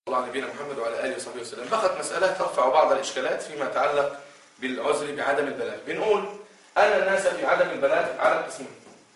الله على نبينا محمد وعلى اله وصحبه وسلم فقط مساله ترفع بعض الاشكالات فيما يتعلق بالعذر بعدم البلاغ بنقول ان الناس في عدم البلاغ على قسمين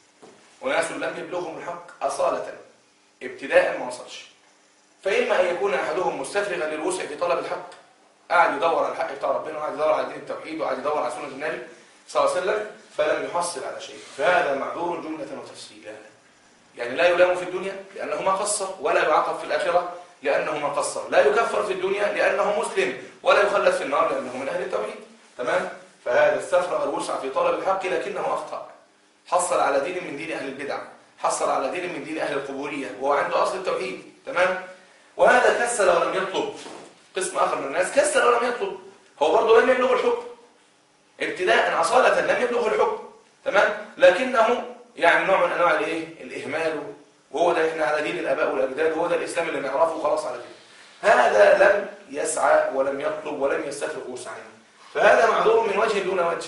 وناس لم يبلغهم الحق اصاله ابتداء ما وصلش فاما ان يكون احدهم مستفرغا للوسع في طلب الحق قاعد يدور على الحق بتاع ربنا وقاعد يدور على دين التوحيد وقاعد يدور على سنه النبي صلى الله عليه وسلم فلم يحصل على شيء فهذا معذور جمله وتفصيلا يعني لا يلام في الدنيا لانه ما قصر ولا يعاقب في الاخره لأنه ما قصر لا يكفر في الدنيا لأنه مسلم ولا يخلد في النار لأنه من أهل التوحيد تمام فهذا استفرغ الوسع في طلب الحق لكنه أخطأ حصل على دين من دين أهل البدع حصل على دين من دين أهل القبورية وهو عنده أصل التوحيد تمام وهذا كسل ولم يطلب قسم آخر من الناس كسل ولم يطلب هو برضه لم يبلغ الحكم ابتداء أصالة لم يبلغ الحكم تمام لكنه يعني نوع من أنواع الإيه الإهمال وهو ده احنا على دين الاباء والاجداد وهو ده الاسلام اللي نعرفه خلاص على كده هذا لم يسعى ولم يطلب ولم يستفرغ وسعا فهذا معذور من وجه دون وجه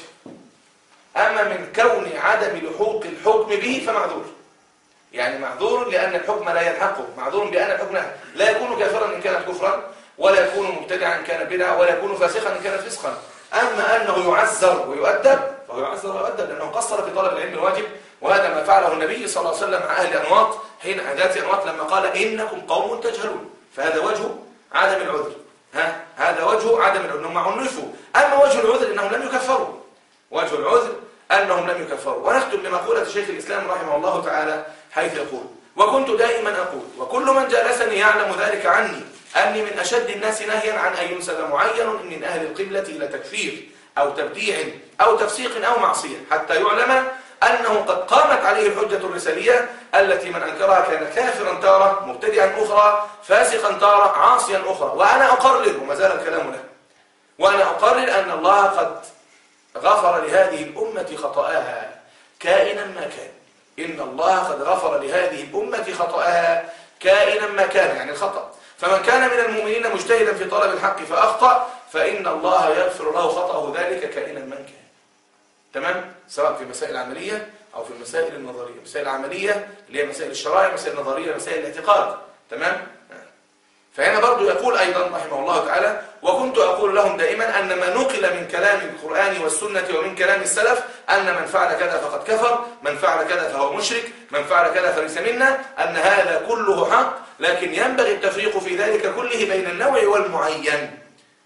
اما من كون عدم لحوق الحكم به فمعذور يعني معذور لان الحكم لا يلحقه معذور بان الحكم لا يكون كافرا ان كان كفرا ولا يكون مبتدعا ان كان بدعا ولا يكون فاسقا ان كان فسقا اما انه يعذر ويؤدب فهو يعذر ويؤدب لانه قصر في طلب العلم الواجب وهذا ما فعله النبي صلى الله عليه وسلم مع اهل انواط حين ذات انواط لما قال انكم قوم تجهلون فهذا وجه عدم العذر ها هذا وجه عدم العذر انهم عنفوا اما وجه العذر انهم لم يكفروا وجه العذر انهم لم يكفروا ونختم بمقوله شيخ الاسلام رحمه الله تعالى حيث يقول وكنت دائما اقول وكل من جالسني يعلم ذلك عني اني من اشد الناس نهيا عن ان ينسب معين من اهل القبله الى تكفير او تبديع او تفسيق او معصيه حتى يعلم أنه قد قامت عليه الحجة الرسالية التي من أنكرها كان كافرا تارة مبتدعا أخرى فاسقا تارة عاصيا أخرى وأنا أقرر وما زال الكلام له وأنا أقرر أن الله قد غفر لهذه الأمة خطأها كائنا ما كان إن الله قد غفر لهذه الأمة خطأها كائنا ما كان يعني الخطأ فمن كان من المؤمنين مجتهدا في طلب الحق فأخطأ فإن الله يغفر له خطأه ذلك كائنا من كان تمام سواء في مسائل عملية أو في المسائل النظرية مسائل عملية اللي هي مسائل الشرائع مسائل نظرية مسائل الاعتقاد تمام فهنا برضو يقول أيضا رحمه الله تعالى وكنت أقول لهم دائما أن ما نقل من كلام القرآن والسنة ومن كلام السلف أن من فعل كذا فقد كفر من فعل كذا فهو مشرك من فعل كذا فليس منا أن هذا كله حق لكن ينبغي التفريق في ذلك كله بين النوع والمعين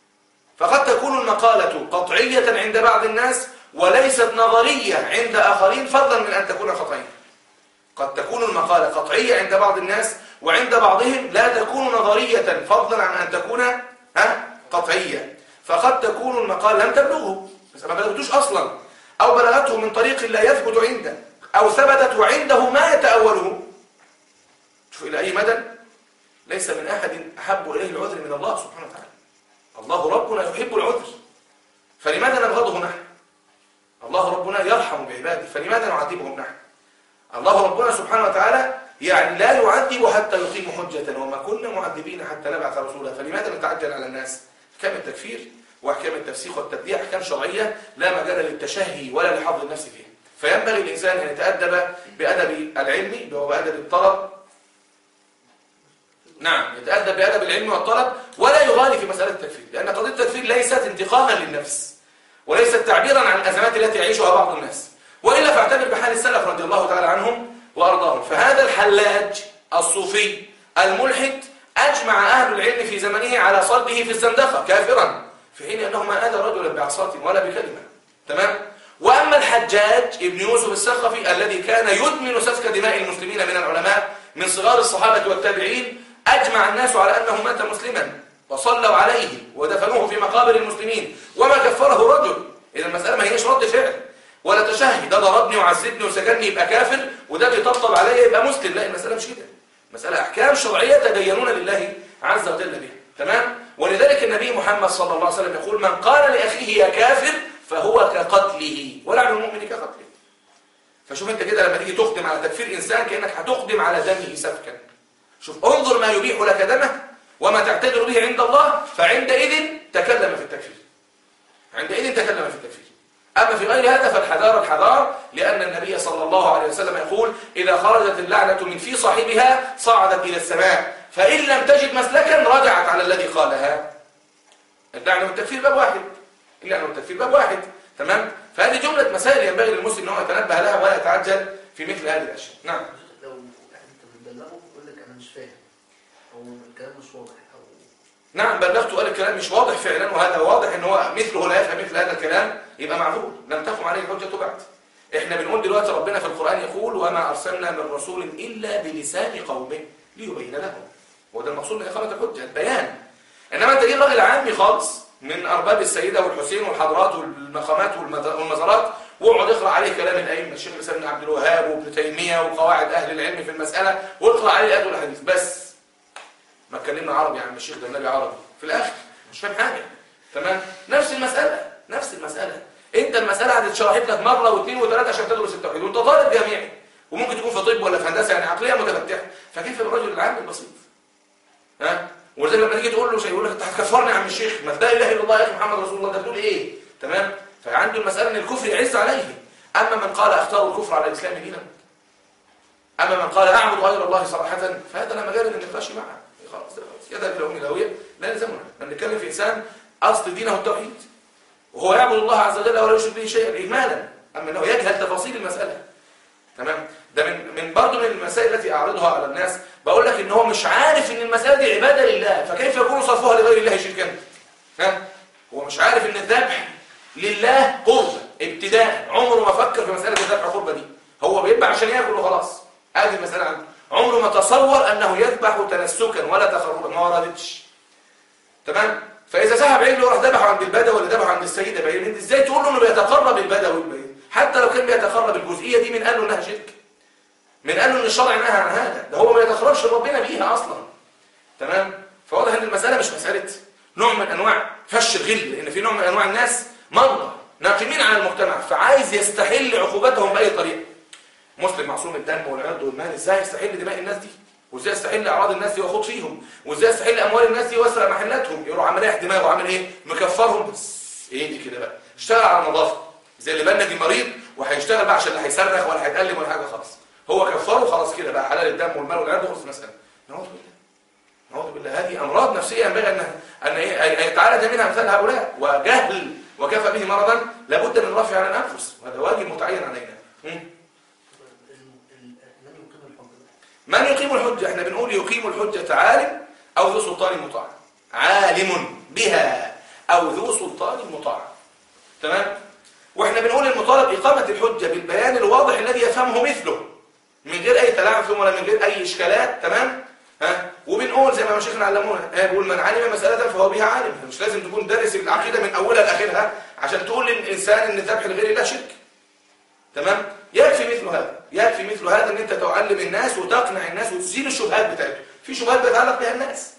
فقد تكون المقالة قطعية عند بعض الناس وليست نظرية عند آخرين فضلا من أن تكون خطأية قد تكون المقالة قطعية عند بعض الناس وعند بعضهم لا تكون نظرية فضلا عن أن تكون ها قطعية فقد تكون المقالة لم تبلغه بس ما بلغتوش أصلا أو بلغته من طريق لا يثبت عنده أو ثبتت وعنده ما يتأوله شوف إلى أي مدى ليس من أحد أحب إليه العذر من الله سبحانه وتعالى الله ربنا يحب العذر فلماذا نبغضه نحن الله ربنا يرحم بعباده فلماذا نعذبهم نحن الله ربنا سبحانه وتعالى يعني لا يعذب حتى يقيم حجة وما كنا معذبين حتى نبعث رسولا فلماذا نتعجل على الناس احكام التكفير واحكام التفسيق والتبديع احكام شرعية لا مجال للتشهي ولا لحظ النفس فيها فينبغي الإنسان أن يتأدب بأدب العلم وبأدب الطلب نعم يتأدب بأدب العلم والطلب ولا يغالي في مسألة التكفير لأن قضية التكفير ليست انتقاما للنفس وليست تعبيرا عن الأزمات التي يعيشها بعض الناس وإلا فاعتبر بحال السلف رضي الله تعالى عنهم وأرضاهم فهذا الحلاج الصوفي الملحد أجمع أهل العلم في زمنه على صلبه في الزندقة كافرا في حين أنه ما آذى رجلا بعصاة ولا بكلمة تمام وأما الحجاج ابن يوسف السقفي الذي كان يدمن سفك دماء المسلمين من العلماء من صغار الصحابة والتابعين أجمع الناس على أنه مات مسلما وصلوا عليه ودفنوه في مقابر المسلمين وما كفره رجل إذا المسألة ما هيش رد فعل ولا تشهي ده ضربني وعذبني وسجنني يبقى كافر وده بيطبطب عليا يبقى مسلم لا المسألة مش كده مسألة أحكام شرعية تدينون لله عز وجل بها تمام ولذلك النبي محمد صلى الله عليه وسلم يقول من قال لأخيه يا كافر فهو كقتله ولعن المؤمن كقتله فشوف انت كده لما تيجي تقدم على تكفير إنسان كأنك هتقدم على دمه سفكا شوف انظر ما يبيح لك دمه وما تعتذر به عند الله فعندئذ تكلم في التكفير عندئذ تكلم في التكفير أما في غير هذا فالحذار الحذار لأن النبي صلى الله عليه وسلم يقول إذا خرجت اللعنة من في صاحبها صعدت إلى السماء فإن لم تجد مسلكا رجعت تبعت على الذي قالها اللعن والتكفير باب واحد اللعن والتكفير باب واحد تمام فهذه جملة مسائل ينبغي للمسلم ان هو يتنبه لها ولا يتعجل في مثل هذه الاشياء نعم لو انت بتبلغه يقول لك انا مش فاهم او الكلام مش واضح او نعم بلغت وقال الكلام مش واضح فعلا وهذا واضح ان هو مثله لا يفهم مثل هذا الكلام يبقى معذور لم تقم عليه الحجة بعد احنا بنقول دلوقتي ربنا في القرآن يقول وما أرسلنا من رسول إلا بلسان قومه ليبين لهم وده المقصود من إقامة الحجة البيان إنما أنت جيب راجل عامي خالص من أرباب السيدة والحسين والحضرات والمقامات والمز- والمزارات واقعد اقرا عليه كلام الأئمة الشيخ الإسلام بن عبد الوهاب وابن تيمية وقواعد أهل العلم في المسألة واقرا عليه الآيات والحديث بس ما اتكلمنا عربي عن الشيخ ده النبي عربي في الآخر مش فاهم حاجة تمام نفس المسألة نفس المسألة انت المسألة هتتشرحت لك مرة واثنين وثلاثة عشان تدرس التوحيد وانت طالب جامعي وممكن تكون في طب ولا في هندسة يعني عقلية متفتحة فكيف بالرجل العام البسيط ها ولذلك لما تيجي تقول له شيء يقول لك انت هتكفرني يا عم الشيخ ما لا اله الا الله يا اخي محمد رسول الله ده بتقول ايه تمام فعنده المسألة ان الكفر يعز عليه اما من قال اختار الكفر على الاسلام دينا اما من قال اعبد غير الله صراحة فهذا لا مجال للنقاش معه خلاص ده خلاص يذهب الى ام الهوية لا يلزمنا بنتكلم في انسان اصل دينه التوحيد وهو يعبد الله عز وجل ولا يشرك به شيئا إجمالا أما أنه يجهل تفاصيل المسألة تمام ده من من برضه من المسائل التي أعرضها على الناس بقول لك إن هو مش عارف إن المسألة دي عبادة لله فكيف يكون صرفها لغير الله شركا ها هو مش عارف إن الذبح لله قربة ابتداء عمره ما فكر في مسألة الذبح قربة دي هو بيذبح عشان ياكل وخلاص هذه المسألة عنده عمره ما تصور أنه يذبح تنسكا ولا تخربا ما وردتش تمام فاذا ذهب عجله وراح ذبحه عند البدوي ولا ذبحه عند السيده باين انت ازاي تقول له انه بيتقرب البدوي باين حتى لو كان بيتقرب الجزئيه دي من قال له انها شرك من قال له ان الشرع نهى عن هذا ده هو ما يتقربش لربنا بيها اصلا تمام فواضح ان المساله مش مساله نوع من انواع فش الغل لان في نوع من انواع الناس مرضى ناقمين على المجتمع فعايز يستحل عقوبتهم باي طريقه مسلم معصوم الدم والعرض والمال ازاي يستحل دماء الناس دي وازاي يستحل اعراض الناس دي ويخوض فيهم وازاي يستحل اموال الناس دي ويسرق محلاتهم يروح عامل ايه دماغه وعامل ايه مكفرهم بس ايه دي كده بقى اشتغل على النظافه زي اللي بنج المريض وهيشتغل بقى عشان لا هيصرخ ولا هيتألم ولا حاجه خالص هو كفره خلاص كده بقى حلال الدم والمال والعرض وخلص المساله نعوذ بالله نعوذ بالله هذه امراض نفسيه ينبغي ان ان ايه أن يتعالج منها امثال هؤلاء وجهل وكفى به مرضا لابد من رفع عن الانفس وهذا واجب متعين علينا م? ال- ال- لم يقيم الحجة من يقيم الحجة احنا بنقول يقيم الحجة عالم او ذو سلطان مطاع عالم بها او ذو سلطان مطاع تمام واحنا بنقول المطالب اقامة الحجة بالبيان الواضح الذي يفهمه مثله من غير اي تلاعب فيهم ولا من غير اي اشكالات تمام ها وبنقول زي ما مشايخنا علمونا ها بيقول من علم مسألة فهو بها عالم مش لازم تكون دارس العقيدة من اولها لاخرها عشان تقول للانسان ان الذبح لغير الله شرك تمام يكفي مثل هذا يكفي مثل هذا ان انت تعلم الناس وتقنع الناس وتزيل الشبهات بتاعتهم في شبهات بيتعلق بها الناس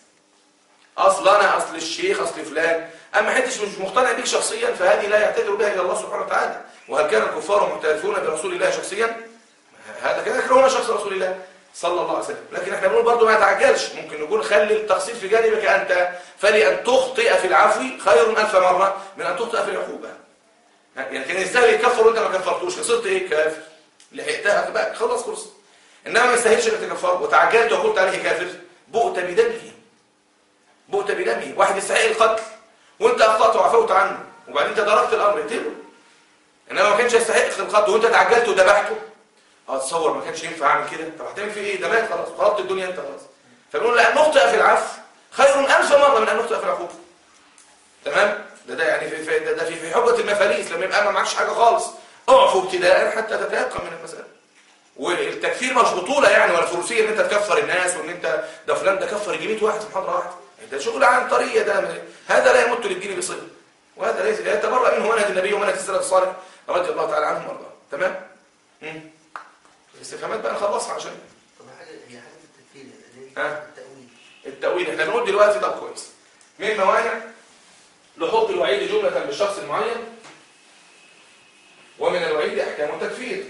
اصل انا اصل الشيخ اصل فلان اما حدش مش مقتنع بيك شخصيا فهذه لا يعتذر بها الى الله سبحانه وتعالى وهل كان الكفار معترفون برسول الله شخصيا هذا كان يكرهون شخص رسول الله صلى الله عليه وسلم لكن احنا بنقول برضه ما يتعجلش ممكن نقول خلي التقصير في جانبك انت فلان تخطئ في العفو خير الف مره من ان تخطئ في العقوبه يعني كان يستاهل يكفر وانت ما كفرتوش خسرت ايه كافر لحقتها بقى خلاص خلص انما ما يستاهلش انك تكفره وتعجلت وقلت عليه كافر بؤت بدمه بؤت بدمه واحد يستحق القتل وانت اخطات وعفوت عنه وبعدين تداركت الامر اقتله انما ما كانش يستحق القتل وانت تعجلت وذبحته اه تصور ما كانش ينفع اعمل كده طب هتعمل فيه ايه ده مات خلاص خربت الدنيا انت خلاص فبنقول لا نخطئ في العفو خير الف مره من ان نخطئ في العقوبه تمام ده ده يعني في في ده, ده في في حجه المفاليس لما يبقى ما معكش حاجه خالص اعفو ابتداء حتى تتيقن من المساله والتكفير مش بطوله يعني ولا فروسيه ان انت تكفر الناس وان انت ده فلان ده كفر يجي 100 واحد في محاضره واحده ده شغل عن طريه ده هذا لا يمت للدين بصله وهذا ليس يتبرأ منه منهج النبي ومنهج السلف الصالح رضي الله تعالى عنهم وارضاهم تمام مم. الاستفهامات بقى نخلصها عشان طب حاجة هي حاجة التكفير اللي ها؟ هي التأويل التأويل احنا بنقول دلوقتي ده كويس من موانع لحط الوعيد جملة بالشخص المعين ومن الوعيد احكام التكفير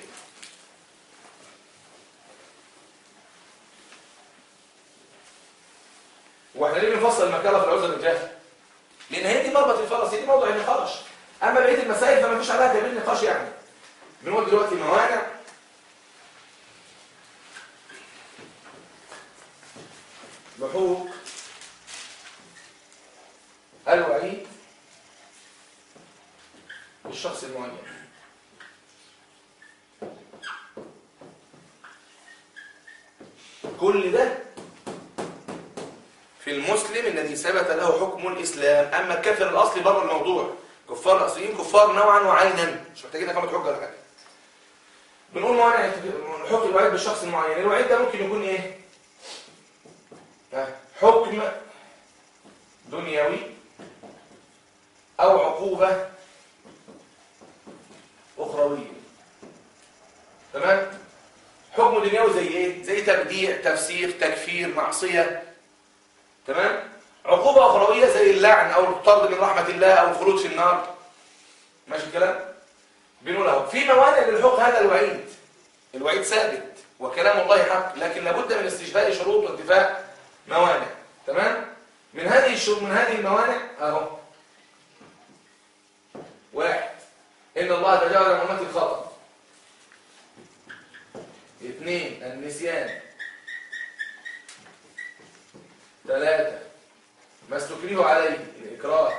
واحنا ليه بنفصل المكانه في العذر الجاهل لان هي دي مربط الفرس هي دي موضوع النقاش اما بقيه المسائل فما فيش عليها كبير نقاش يعني بنقول دلوقتي موانع لحوق كل ده في المسلم الذي ثبت له حكم الاسلام اما الكافر الاصلي بره الموضوع كفار الاصليين كفار نوعا وعينا مش محتاجين اقامه حجه ولا حاجه بنقول موانع الحكم الوعيد بالشخص المعين الوعيد ده ممكن يكون ايه ها، حكم دنيوي او عقوبه اخرويه تمام حكم دنيوي زي ايه زي تبديع تفسير تكفير معصيه تمام عقوبه اخرويه زي اللعن او الطرد من رحمه الله او الخلود في النار ماشي الكلام بنقول اهو في موانع للحكم هذا الوعيد الوعيد ثابت وكلام الله حق لكن لابد من استشفاء شروط وانتفاء موانع تمام من هذه الشروط من هذه الموانع اهو واحد ان الله تجاوز عن امتي الخطا اثنين النسيان ثلاثة ما استكرهوا عليه الإكراه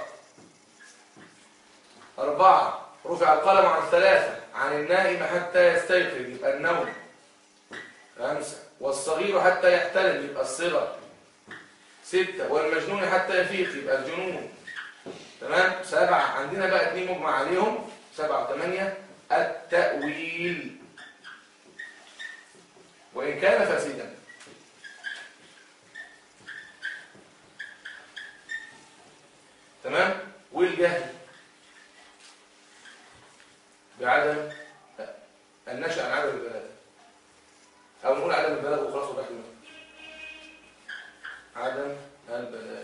أربعة رفع القلم عن ثلاثة عن النائم حتى يستيقظ يبقى النوم خمسة والصغير حتى يحتلم يبقى الصغر ستة والمجنون حتى يفيق يبقى الجنون تمام سبعة عندنا بقى اتنين مجمع عليهم سبعة وثمانية التأويل وإن كان فاسدا تمام والجهل بعدم النشأ عن عدم البلاغ أو نقول عدم البلاغ وخلاص وضح المثل عدم البلاغ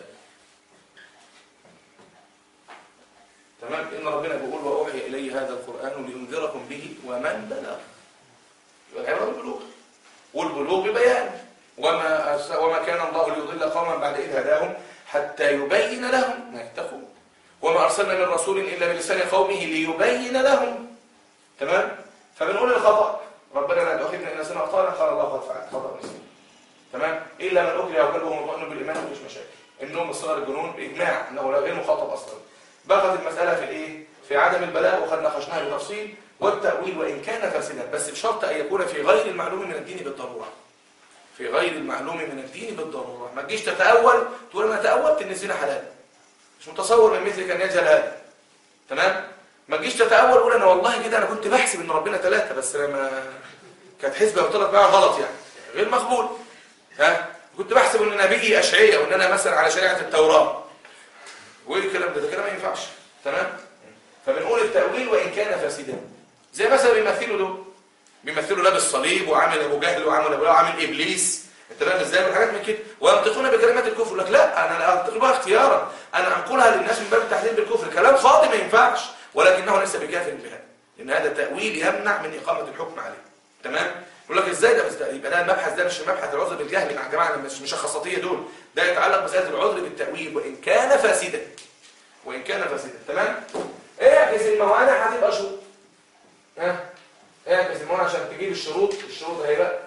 تمام إن ربنا بيقول وأوحي إلي هذا القرآن لينذركم به ومن بلغ يبقى العبرة بالبلوغ والبلوغ ببيان وما أرس- وما كان الله ليضل قوما بعد إذ هداهم حتى يبين لهم ما يتقون وما أرسلنا من رسول إلا بلسان قومه ليبين لهم تمام فبنقول الخطأ ربنا لا تؤاخذنا إن نسينا أخطأنا قال الله قد فعلت خطأ نسينا تمام إلا من أكره وقلبه مطمئن بالإيمان مفيش مشاكل النوم الصغر الجنون بإجماع أنه لا غير مخاطب أصلا بقت المسألة في الإيه؟ في عدم البلاء وقد ناقشناها بتفصيل والتأويل وإن كان فاسدا بس بشرط أن يكون في غير المعلوم من الدين بالضرورة في غير المعلوم من الدين بالضرورة ما تجيش تتأول تقول أنا تأولت إن الزنا حلال مش متصور من مثلك أن يجهل هذا تمام ما تجيش تتأول تقول أنا والله كده أنا كنت بحسب إن ربنا ثلاثة بس لما كانت حسبة وطلعت معاها غلط يعني غير مقبول ها كنت بحسب ان نبيي اشعية وان انا مثلا على شريعة التوراة وايه الكلام ده ده كلام ما ينفعش تمام فبنقول التأويل وان كان فاسدا زي مثلا بيمثلوا دول بيمثلوا لابس صليب وعامل ابو جهل وعامل ابو لهب وعامل ابليس انت فاهم ازاي والحاجات من كده وينطقون بكلمات الكفر يقول لك لا انا لا انطق بها اختيارا انا انقلها للناس من باب التحليل بالكفر كلام فاضي ما ينفعش ولكنه ليس بكافر بها لان هذا التأويل يمنع من اقامة الحكم عليه تمام يقول لك ازاي ده بس ده يبقى ده المبحث ده مش مبحث العذر بالجهل مع الجماعه مش مش الخاصيه دول ده يتعلق بمساله العذر بالتاويل وان كان فاسدا وان كان فاسدا تمام اعكس الموانع هتبقى شروط ها اعكس الموانع عشان تجيب الشروط الشروط اهي بقى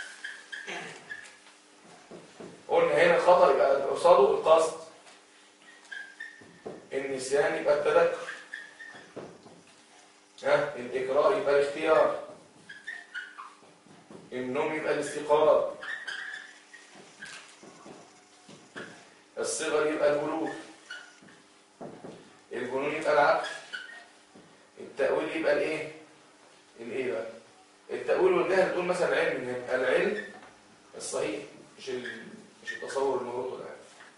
قلنا هنا الخطا يبقى قصاده القصد النسيان يبقى التذكر ها الاكراه يبقى الاختيار النوم يبقى الاستيقاظ الصغر يبقى البلوغ الجنون يبقى العقل التأويل يبقى الايه الايه بقى التأويل والجهل تقول مثلا العلم من هنا العلم الصحيح مش ال... مش التصور المغلوط ولا حاجه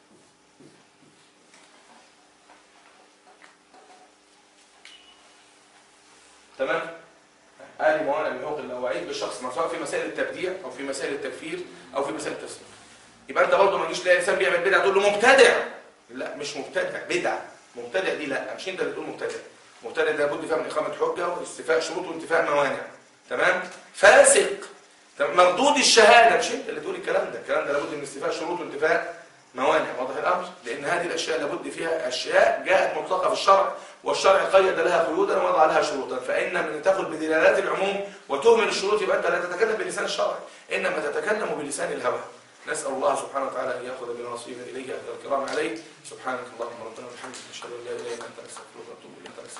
تمام هذه موانع من حقوق النواعيد بالشخص سواء في مسائل التبديع او في مسائل التكفير او في مسائل التسليم يبقى انت برضه ما تجيش تلاقي انسان بيعمل بدعه تقول له مبتدع لا مش مبتدع بدعه مبتدع دي لا مش انت اللي تقول مبتدع مبتدع ده لابد فيها من اقامه حجه واستيفاء شروط وانتفاء موانع تمام فاسق تمام؟ مردود الشهاده مش انت اللي تقول الكلام ده الكلام ده لابد من استيفاء شروط وانتفاء موانع واضح الامر لان هذه الاشياء لابد فيها اشياء جاءت مطلقه في الشرع والشرع قيد لها قيودا ووضع لها شروطا فان من تاخذ بدلالات العموم وتهمل الشروط يبقى انت لا تتكلم بلسان الشرع انما تتكلم بلسان الهوى نسال الله سبحانه وتعالى ان ياخذ بنصيبنا اليه اهل الكرام عليه سبحانك اللهم ربنا وبحمدك نشهد ان لا اله الا انت نستغفرك ونتوب اليك